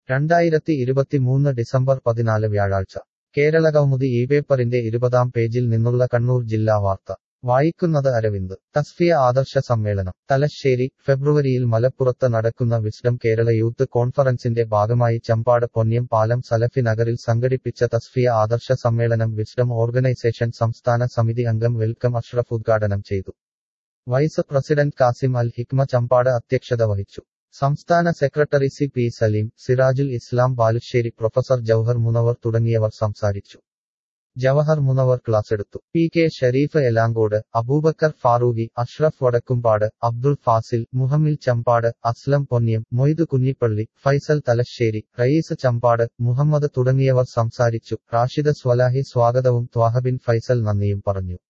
രണ്ടായിരത്തി ഇരുപത്തിമൂന്ന് ഡിസംബർ പതിനാല് വ്യാഴാഴ്ച കേരളകൗമുദി ഈ പേപ്പറിന്റെ ഇരുപതാം പേജിൽ നിന്നുള്ള കണ്ണൂർ ജില്ലാ വാർത്ത വായിക്കുന്നത് അരവിന്ദ് തസ്ഫിയ ആദർശ സമ്മേളനം തലശ്ശേരി ഫെബ്രുവരിയിൽ മലപ്പുറത്ത് നടക്കുന്ന വിസ്ഡം കേരള യൂത്ത് കോൺഫറൻസിന്റെ ഭാഗമായി ചമ്പാട് പൊന്ന്യം പാലം സലഫി നഗറിൽ സംഘടിപ്പിച്ച തസ്ഫിയ ആദർശ സമ്മേളനം വിസ്ഡം ഓർഗനൈസേഷൻ സംസ്ഥാന സമിതി അംഗം വെൽക്കം അഷ്റഫ് ഉദ്ഘാടനം ചെയ്തു വൈസ് പ്രസിഡന്റ് കാസിം അൽ ഹിക്മ ചമ്പാട് അധ്യക്ഷത വഹിച്ചു സംസ്ഥാന സെക്രട്ടറി C P Saleem Sirajul Islam Balussery professor Jouhar Munavar തുടങ്ങിയവർ സംസാരിച്ചു ജവഹർ മുനവർ ക്ലാസെടുത്തു പി കെ ഷരീഫ് എലാങ്കോട് അബൂബക്കർ ഫാറൂഖി അഷ്റഫ് വടക്കുംപാട് അബ്ദുൾ ഫാസിൽ മുഹമ്മിൽ ചമ്പാട് അസ്ലം പൊന്ന്യം മൊയ്തു കുഞ്ഞിപ്പള്ളി ഫൈസൽ തലശ്ശേരി റയീസ് ചമ്പാട് മുഹമ്മദ് തുടങ്ങിയവർ സംസാരിച്ചു റാഷിദ് സ്വലാഹി സ്വാഗതവും ത്വാഹബിൻ ഫൈസൽ നന്ദിയും പറഞ്ഞു